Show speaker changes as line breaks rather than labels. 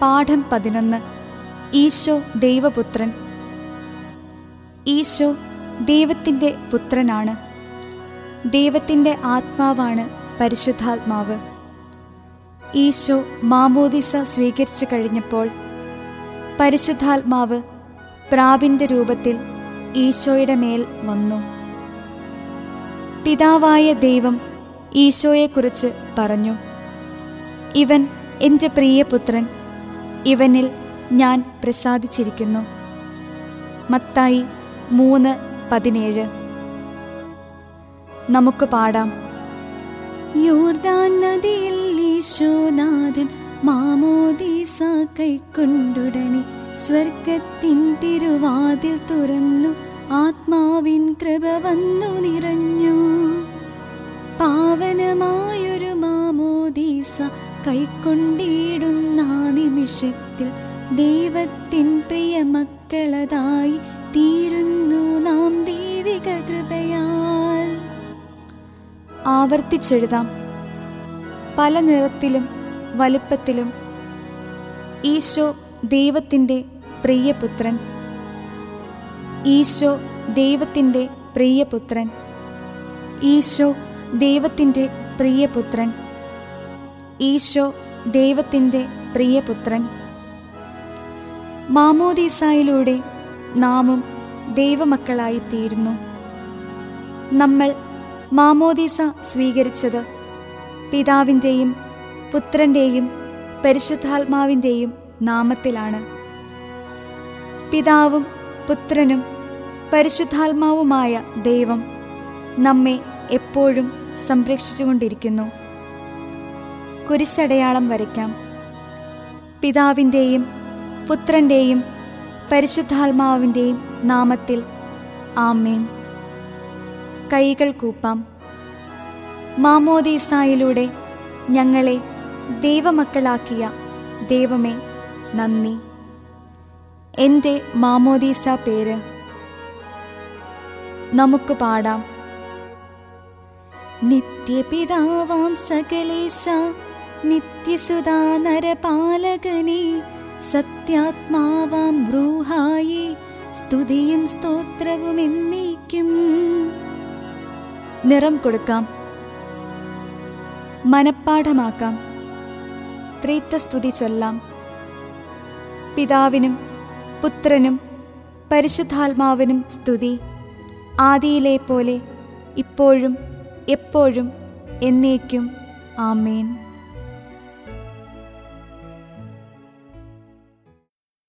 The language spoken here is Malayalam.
പാഠം പതിനൊന്ന് ഈശോ ദൈവപുത്രൻ ഈശോ ദൈവത്തിൻ്റെ പുത്രനാണ് ദൈവത്തിൻ്റെ ആത്മാവാണ് പരിശുദ്ധാത്മാവ് ഈശോ മാമോദിസ സ്വീകരിച്ചു കഴിഞ്ഞപ്പോൾ പരിശുദ്ധാത്മാവ് പ്രാവിൻ്റെ രൂപത്തിൽ ഈശോയുടെ മേൽ വന്നു പിതാവായ ദൈവം ഈശോയെക്കുറിച്ച് പറഞ്ഞു ഇവൻ എൻ്റെ പ്രിയപുത്രൻ ഇവനിൽ ഞാൻ പ്രസാദിച്ചിരിക്കുന്നു മത്തായി മൂന്ന് പതിനേഴ് നമുക്ക് പാടാം
യോർദാൻ നദിയിൽ ഈശോനാഥൻ മാമോദീസ കൈക്കൊണ്ടുടനെ സ്വർഗത്തിൻ തിരുവാതിൽ തുറന്നു ആത്മാവിൻ കൃപ വന്നു നിറഞ്ഞു പാവനമായൊരു മാമോദീസ കൈക്കൊണ്ടിടുന്ന ആ നിമിഷത്തിൽ ദൈവത്തിൻ പ്രിയ മക്കളതായി തീരുന്നു നാം ദൈവിക കൃപയാൽ
ആവർത്തിച്ചെഴുതാം പല നിറത്തിലും വലുപ്പത്തിലും ഈശോ ദൈവത്തിൻ്റെ പ്രിയപുത്രൻ ഈശോ ദൈവത്തിൻ്റെ പ്രിയപുത്രൻ ഈശോ ദൈവത്തിൻ്റെ പ്രിയപുത്രൻ ഈശോ ദൈവത്തിൻ്റെ പ്രിയപുത്രൻ മാമോദീസായിലൂടെ നാമും ദൈവമക്കളായിത്തീരുന്നു നമ്മൾ മാമോദീസ സ്വീകരിച്ചത് പിതാവിൻ്റെയും പുത്രൻ്റെയും പരിശുദ്ധാത്മാവിൻ്റെയും നാമത്തിലാണ് പിതാവും പുത്രനും പരിശുദ്ധാത്മാവുമായ ദൈവം നമ്മെ എപ്പോഴും സംരക്ഷിച്ചുകൊണ്ടിരിക്കുന്നു കുരിശടയാളം വരയ്ക്കാം പിതാവിൻ്റെയും പുത്രൻ്റെയും പരിശുദ്ധാത്മാവിൻ്റെയും നാമത്തിൽ ആമേൻ കൈകൾ കൂപ്പാം മാമോദീസായിലൂടെ ഞങ്ങളെ ദൈവമക്കളാക്കിയ ദൈവമേ നന്ദി എൻ്റെ മാമോദീസ പേര് നമുക്ക് പാടാം
നിത്യപിതാവാം സകലേശ നിത്യസുതാ നരപാലകനെ സത്യാത്മാവാം ബ്രൂഹായി സ്തുതിയും സ്തോത്രവും എന്നേക്കും
നിറം കൊടുക്കാം മനപ്പാഠമാക്കാം ത്രീത്വസ്തുതി ചൊല്ലാം പിതാവിനും പുത്രനും പരിശുദ്ധാത്മാവിനും സ്തുതി ആദിയിലെ പോലെ ഇപ്പോഴും എപ്പോഴും എന്നേക്കും ആമേൻ